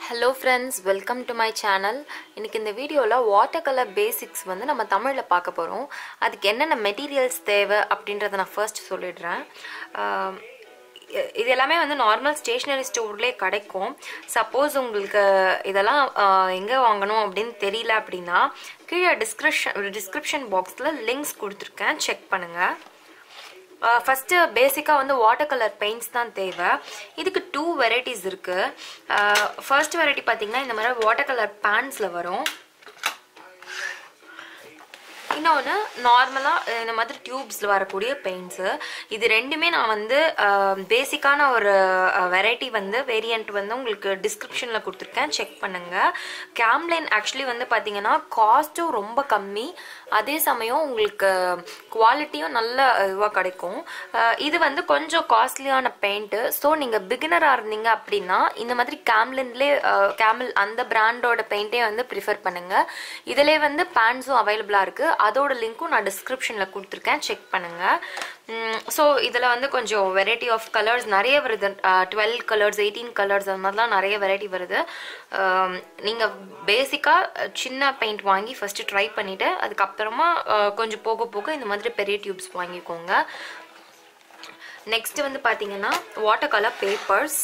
hello friends welcome to my channel இன்றைக்கி இந்த வீடியோவில் வாட்டர் கலர் பேசிக்ஸ் வந்து நம்ம தமிழில் பார்க்க போகிறோம் அதுக்கு என்னென்ன மெட்டீரியல்ஸ் தேவை அப்படின்றத நான் ஃபர்ஸ்ட் சொல்லிடுறேன் ஆம், இ- இது எல்லாமே வந்து நார்மல் ஸ்டேஷ்னரி ஸ்டோர்லேயே கிடைக்கும் சப்போஸ் உங்களுக்கு இதெல்லாம் எங்கே வாங்கணும் அப்படின்னு தெரியல அப்படின்னா கீழே டிஸ்கிரிப்ஷன் டிஸ்கிரிப்ஷன் பாக்ஸில் லிங்க்ஸ் கொடுத்துருக்கேன் செக் பண்ணுங்கள் ஃபஸ்ட்டு பேசிக்காக வந்து வாட்டர் கலர் பெயிண்ட்ஸ் தான் தேவை இதுக்கு டூ வெரைட்டிஸ் இருக்குது ஃபர்ஸ்ட் வெரைட்டி பார்த்தீங்கன்னா இந்த மாதிரி வாட்டர் கலர் பேண்ட்ஸில் வரும் இன்னொன்று நார்மலாக இந்த மாதிரி டியூப்ஸில் வரக்கூடிய பெயிண்ட்ஸு இது ரெண்டுமே நான் வந்து பேசிக்கான ஒரு வெரைட்டி வந்து வேரியண்ட் வந்து உங்களுக்கு டிஸ்கிரிப்ஷனில் கொடுத்துருக்கேன் செக் பண்ணுங்கள் கேம்லைன் ஆக்சுவலி வந்து பார்த்தீங்கன்னா காஸ்ட்டும் ரொம்ப கம்மி அதே சமயம் உங்களுக்கு குவாலிட்டியும் நல்ல இதுவாக கிடைக்கும் அஹ் இது வந்து கொஞ்சம் காஸ்ட்லியான பெயிண்ட்டு ஸோ நீங்கள் பிகினராக இருந்தீங்க அப்படின்னா இந்த மாதிரி கேம்லின்லேயே கேமில் அந்த பிராண்டோட பெயிண்டே வந்து ப்ரிஃபர் பண்ணுங்கள் இதிலே வந்து பேண்ட்ஸும் அவைலபிளாக இருக்குது அதோட லிங்க்கும் நான் டிஸ்கிரிப்ஷனில் கொடுத்துருக்கேன் செக் பண்ணுங்கள் ஸோ இதில் வந்து கொஞ்சம் வெரைட்டி ஆஃப் கலர்ஸ் நிறைய வருது டுவெல் கலர்ஸ் எயிட்டீன் கலர்ஸ் அந்த மாதிரிலாம் நிறைய வெரைட்டி வருது நீங்கள் பேசிக்காக சின்ன பெயிண்ட் வாங்கி ஃபஸ்ட்டு ட்ரை பண்ணிவிட்டு அதுக்கப்புறமா அஹ், கொஞ்சம் போக போக இந்த மாதிரி பெரிய டியூப்ஸ் வாங்கிக்கோங்க நெக்ஸ்ட் வந்து பார்த்தீங்கன்னா water colour papers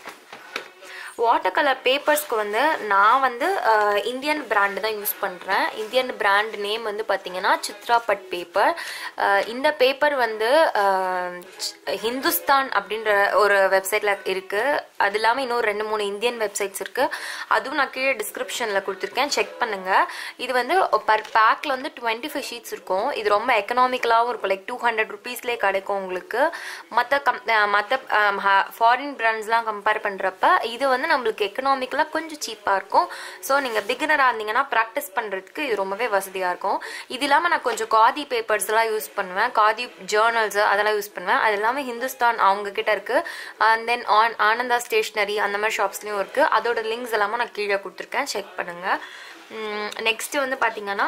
water colour பேப்பர்ஸ்க்கு வந்து நான் வந்து அஹ், இந்தியன் பிராண்டு தான் யூஸ் பண்ணுறேன் இந்தியன் பிராண்ட் நேம் வந்து பார்த்தீங்கன்னா சித்ரா பட் பேப்பர் அஹ், இந்த பேப்பர் வந்து அஹ், ச்- ஹிந்துஸ்தான் அப்படின்ற ஒரு வெப்சைட்டில் இருக்குது அது இல்லாமல் இன்னும் ரெண்டு மூணு இந்தியன் வெப்சைட்ஸ் இருக்குது அதுவும் நான் கீழே டிஸ்கிரிப்ஷனில் கொடுத்துருக்கேன் செக் பண்ணுங்கள் இது வந்து பர் பேக்கில் வந்து டுவெண்ட்டி ஃபைவ் ஷீட்ஸ் இருக்கும் இது ரொம்ப எக்கனாமிக்கலாகவும் இருக்கும் லைக் டூ ஹண்ட்ரட் ருபீஸ்லேயே கிடைக்கும் உங்களுக்கு மற்ற கம் மற்ற ஃபாரின் பிராண்ட்ஸ்லாம் கம்பேர் பண்ணுறப்ப இது வந்து நம்மளுக்கு எக்கனாமிக்கலாக கொஞ்சம் சீப்பாக இருக்கும் ஸோ நீங்கள் பிகினராக இருந்தீங்கன்னா ப்ராக்டிஸ் பண்ணுறதுக்கு இது ரொம்பவே வசதியாக இருக்கும் இது இல்லாமல் நான் கொஞ்சம் காதி பேப்பர்ஸ்லாம் யூஸ் பண்ணுவேன் காதி ஜேர்னல்ஸ் அதெல்லாம் யூஸ் பண்ணுவேன் அது எல்லாமே ஹிந்துஸ்தான் அவங்க கிட்ட இருக்குது அண்ட் தென் ஆன் ஆனந்தா ஸ்டேஷ்னரி அந்த மாதிரி ஷாப்ஸ்லேயும் இருக்குது அதோட லிங்க்ஸ் எல்லாமே நான் கீழே கொடுத்துருக்கேன் செக் பண்ணுங்கள் நெக்ஸ்ட் வந்து பார்த்தீங்கன்னா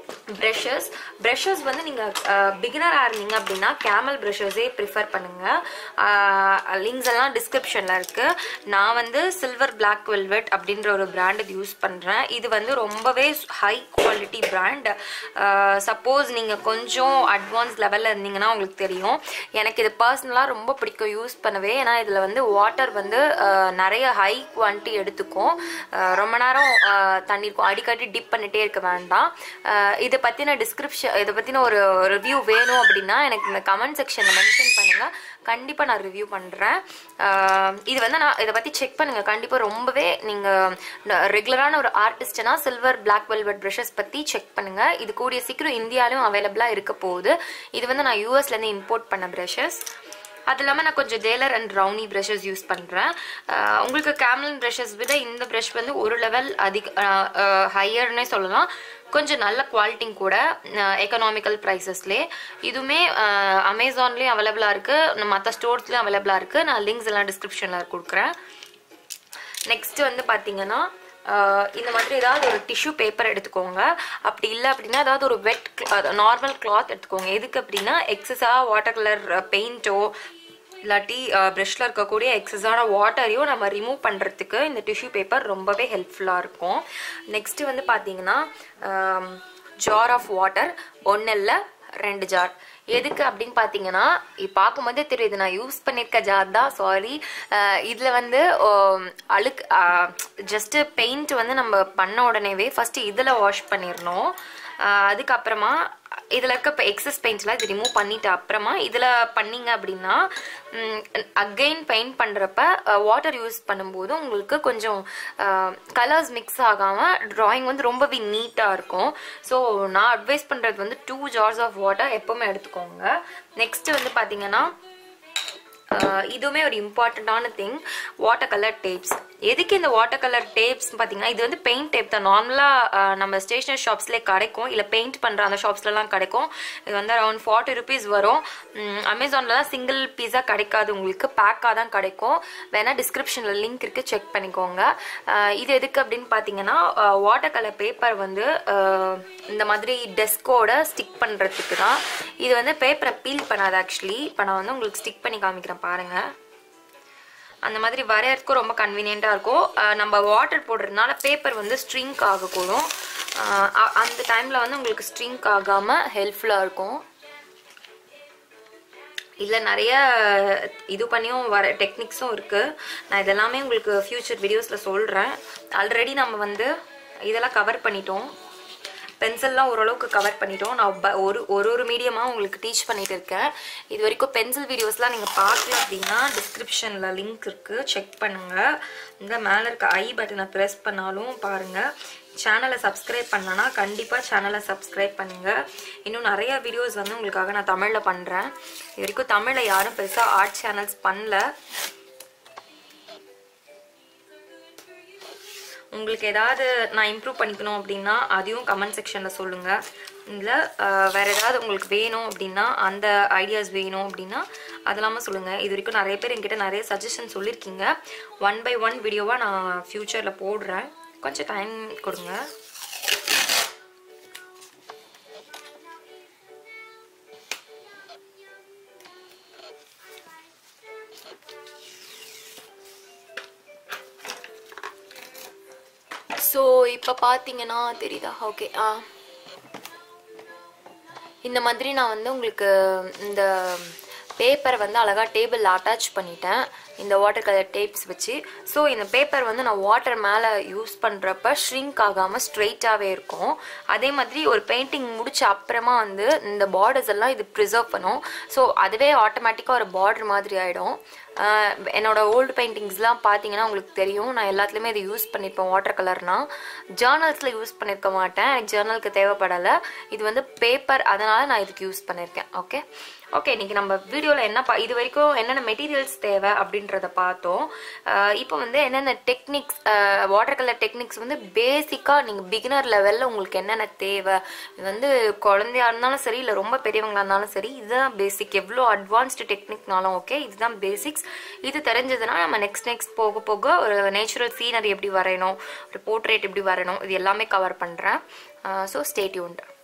ப்ரஷஸ் ப்ரஷஸ் வந்து நீங்கள் பிகினராக இருந்தீங்க அப்படின்னா கேமல் ப்ரஷஸே ப்ரிஃபர் பண்ணுங்கள் லிங்க்ஸ் எல்லாம் டிஸ்கிரிப்ஷனில் இருக்குது நான் வந்து சில்வர் பிளாக் வெல்வெட் அப்படின்ற ஒரு பிராண்ட் இது யூஸ் பண்ணுறேன் இது வந்து ரொம்பவே ஹை குவாலிட்டி பிராண்ட் சப்போஸ் நீங்கள் கொஞ்சம் அட்வான்ஸ் லெவலில் இருந்தீங்கன்னா உங்களுக்கு தெரியும் எனக்கு இது பர்சனலாக ரொம்ப பிடிக்கும் யூஸ் பண்ணவே ஏன்னா இதில் வந்து வாட்டர் வந்து அஹ், நிறைய ஹை குவான்டிட்டி எடுத்துக்கும் அஹ், ரொம்ப நேரம் அஹ், தண்ணி இருக்கும் அடிக்கடி டிப் பண்ணிட்டே இருக்க வேண்டாம் அஹ், இதை பற்றின டிஸ்கிரிப்ஷன் இதை பற்றின ஒரு ரிவ்யூ வேணும் அப்படின்னா எனக்கு இந்த கமெண்ட் செக்ஷனில் மென்ஷன் பண்ணுங்கள் கண்டிப்பாக நான் ரிவ்யூ பண்ணுறேன் இது வந்து நான் இதை பற்றி செக் பண்ணுங்கள் கண்டிப்பாக ரொம்பவே நீங்கள் ரெகுலரான ஒரு ஆர்டிஸ்ட்னா சில்வர் பிளாக் வெல்வெட் ப்ரஷஸ் பற்றி செக் பண்ணுங்கள் இது கூடிய சீக்கிரம் இந்தியாலையும் அவைலபிளாக இருக்க போகுது இது வந்து நான் யூஎஸ்லேருந்து இம்போர்ட் பண்ண ப்ரஷஸ் அது இல்லாமல் நான் கொஞ்சம் Daler and Rowney brushes use பண்ணுறேன் உங்களுக்கு கேம்லின் ப்ரஷஸ் விட இந்த ப்ரஷ் வந்து ஒரு லெவல் அதிக ஹையர்னே சொல்லலாம் கொஞ்சம் நல்ல குவாலிட்டிங் கூட எக்கனாமிக்கல் ப்ரைஸஸ்லேயே இதுவுமே அமேசான்லேயும் அவைலபிளாக இருக்குது மற்ற ஸ்டோர்ஸ்லேயும் அவைலபிளாக இருக்குது நான் லிங்க்ஸ் எல்லாம் டிஸ்கிரிப்ஷனில் கொடுக்குறேன் நெக்ஸ்ட் வந்து பார்த்தீங்கன்னா ஆஹ் இந்த மாதிரி ஏதாவது ஒரு டிஷ்யூ பேப்பர் எடுத்துக்கோங்க அப்படி இல்லை அப்படின்னா ஏதாவது ஒரு வெட் நார்மல் கிளாத் எடுத்துக்கோங்க எதுக்கு அப்படின்னா எக்ஸஸாக வாட்டர் கலர் பெயிண்ட்டோ இல்லாட்டி ப்ரஷ்ல இருக்கக்கூடிய எக்ஸஸான வாட்டரையும் நம்ம ரிமூவ் பண்ணுறதுக்கு இந்த டிஷ்யூ பேப்பர் ரொம்பவே ஹெல்ப்ஃபுல்லாக இருக்கும் நெக்ஸ்ட்டு வந்து பார்த்தீங்கன்னா ஜார் ஆஃப் வாட்டர் ஒன்று இல்லை ரெண்டு ஜார் எதுக்கு அப்படின்னு பார்த்தீங்கன்னா இ- பார்க்கும்போதே தெரியுது நான் யூஸ் பண்ணியிருக்க ஜார் தான் சாரி இதில் வந்து ஆம், அழுக்கு ஜஸ்ட்டு பெயிண்ட் வந்து நம்ம பண்ண உடனேவே ஃபஸ்ட்டு இதில் வாஷ் பண்ணிடணும் ஆஹ் அதுக்கப்புறமா இதில் இருக்க இப்போ எக்ஸஸ் பெயிண்ட்ஸ்லாம் இது ரிமூவ் பண்ணிட்டு அப்புறமா இதில் பண்ணீங்க அப்படின்னா அகெயின் பெயிண்ட் பண்ணுறப்ப வாட்டர் யூஸ் பண்ணும்போது உங்களுக்கு கொஞ்சம் கலர்ஸ் மிக்ஸ் ஆகாமல் ட்ராயிங் வந்து ரொம்பவே நீட்டாக இருக்கும் ஸோ நான் அட்வைஸ் பண்ணுறது வந்து டூ ஜார்ஸ் ஆஃப் வாட்டர் எப்போவுமே எடுத்துக்கோங்க நெக்ஸ்ட் வந்து பார்த்தீங்கன்னா ஆஹ் இதுவுமே ஒரு இம்பார்ட்டண்ட்டான திங் வாட்டர் கலர் டேப்ஸ் எதுக்கு இந்த வாட்டர் கலர் டேப்ஸ் பார்த்தீங்கன்னா இது வந்து பெயிண்ட் டேப் தான் நார்மலாக நம்ம ஸ்டேஷனரி ஷாப்ஸ்லேயே கிடைக்கும் இல்லை பெயிண்ட் பண்ணுற அந்த ஷாப்ஸ்லலாம் கிடைக்கும் இது வந்து அரௌண்ட் ஃபார்ட்டி ருபீஸ் வரும் அமேசான்லலாம் சிங்கிள் பீஸாக கிடைக்காது உங்களுக்கு பேக்காக தான் கிடைக்கும் வேணால் டிஸ்கிரிப்ஷனில் லிங்க் இருக்குது செக் பண்ணிக்கோங்க ஆஹ் இது எதுக்கு அப்படின்னு பார்த்தீங்கன்னா வாட்டர் கலர் பேப்பர் வந்து ஆஹ் இந்த மாதிரி டெஸ்கோட ஸ்டிக் பண்ணுறதுக்கு தான் இது வந்து பேப்பரை பீல் பண்ணாது ஆக்சுவலி இப்போ நான் வந்து உங்களுக்கு ஸ்டிக் பண்ணி காமிக்கிறேன் பாருங்கள் அந்த மாதிரி வரையறதுக்கும் ரொம்ப கன்வீனியண்ட்டாக இருக்கும் அஹ் நம்ம வாட்டர் போடுறதுனால பேப்பர் வந்து ஸ்ட்ரிங்க் ஆகக்கூடும் அஹ் அ- அந்த டைமில் வந்து உங்களுக்கு ஸ்ட்ரிங்க் ஆகாமல் ஹெல்ப்ஃபுல்லாக இருக்கும் இதில் நிறைய இது பண்ணியும் வர டெக்னிக்ஸும் இருக்குது நான் இதெல்லாமே உங்களுக்கு ஃப்யூச்சர் வீடியோஸில் சொல்கிறேன் ஆல்ரெடி நம்ம வந்து இதெல்லாம் கவர் பண்ணிட்டோம் பென்சில்லாம் ஓரளவுக்கு கவர் பண்ணிட்டோம் நான் ப- ஒரு ஒரு ஒரு மீடியமாக உங்களுக்கு டீச் பண்ணிட்டு இருக்கேன் இது வரைக்கும் பென்சில் வீடியோஸ்லாம் நீங்கள் பார்க்கல அப்படின்னா டிஸ்கிரிப்ஷனில் லிங்க் இருக்குது செக் பண்ணுங்கள் இந்த மேலே இருக்க ஐ பட்டனை ப்ரெஸ் பண்ணாலும் பாருங்கள் சேனலை சப்ஸ்கிரைப் பண்ணனா கண்டிப்பாக சேனலை சப்ஸ்கிரைப் பண்ணுங்கள் இன்னும் நிறைய வீடியோஸ் வந்து உங்களுக்காக நான் தமிழில் பண்ணுறேன் இது வரைக்கும் தமிழில் யாரும் பெருசாக ஆர்ட் சேனல்ஸ் பண்ணல உங்களுக்கு ஏதாவது நான் இம்ப்ரூவ் பண்ணிக்கணும் அப்படின்னா அதையும் கமெண்ட் செக்ஷனில் சொல்லுங்கள் இல்லை வேறு ஏதாவது உங்களுக்கு வேணும் அப்படின்னா அந்த ஐடியாஸ் வேணும் அப்படின்னா அதெல்லாமல் சொல்லுங்கள் இது வரைக்கும் நிறைய பேர் என்கிட்ட நிறைய சஜஷன் சொல்லியிருக்கீங்க ஒன் பை ஒன் வீடியோவாக நான் ஃப்யூச்சரில் போடுறேன் கொஞ்சம் டைம் கொடுங்க ஸோ இப்போ பார்த்தீங்கன்னா தெரியுதா ஓகே ஆ இந்த மாதிரி நான் வந்து உங்களுக்கு இந்த பேப்பரை வந்து அழகாக டேபிளில் அட்டாச் பண்ணிட்டேன் இந்த வாட்டர் கலர் டேப்ஸ் வச்சு ஸோ இந்த பேப்பர் வந்து நான் வாட்டர் மேலே யூஸ் பண்ணுறப்ப ஷ்ரிங்க் ஆகாமல் ஸ்ட்ரெயிட்டாகவே இருக்கும் அதே மாதிரி ஒரு பெயிண்டிங் முடிச்ச அப்புறமா வந்து இந்த பார்டர்ஸ் எல்லாம் இது ப்ரிசர்வ் பண்ணும் ஸோ அதுவே ஆட்டோமேட்டிக்காக ஒரு பார்டர் மாதிரி ஆகிடும் என்னோட ஓல்டு பெயிண்டிங்ஸ்லாம் பார்த்தீங்கன்னா உங்களுக்கு தெரியும் நான் எல்லாத்துலேயுமே இதை யூஸ் பண்ணியிருப்பேன் வாட்டர் கலர்னா ஜேர்னல்ஸில் யூஸ் பண்ணியிருக்க மாட்டேன் எனக்கு ஜேர்னலுக்கு தேவைப்படலை இது வந்து பேப்பர் அதனால் நான் இதுக்கு யூஸ் பண்ணியிருக்கேன் ஓகே ஓகே இன்னைக்கு நம்ம வீடியோவில் என்ன பா இது வரைக்கும் என்னென்ன மெட்டீரியல்ஸ் தேவை அப்படின்றத பார்த்தோம் அஹ் இப்போ வந்து என்னென்ன டெக்னிக்ஸ் வாட்டர் கலர் டெக்னிக்ஸ் வந்து பேசிக்காக நீங்கள் பிகினர் லெவலில் உங்களுக்கு என்னென்ன தேவை இது வந்து குழந்தையா இருந்தாலும் சரி இல்லை ரொம்ப பெரியவங்களா இருந்தாலும் சரி இதுதான் பேசிக் எவ்வளோ அட்வான்ஸ்டு டெக்னிக்னாலும் ஓகே இதுதான் பேசிக்ஸ் இது தெரிஞ்சதுன்னா நம்ம நெக்ஸ்ட் நெக்ஸ்ட் போக போக ஒரு நேச்சுரல் சீனரி எப்படி வரையணும் ஒரு போர்ட்ரேட் எப்படி வரையணும் இது எல்லாமே கவர் பண்ணுறேன் ஸோ ஸ்டே டியூன்ட்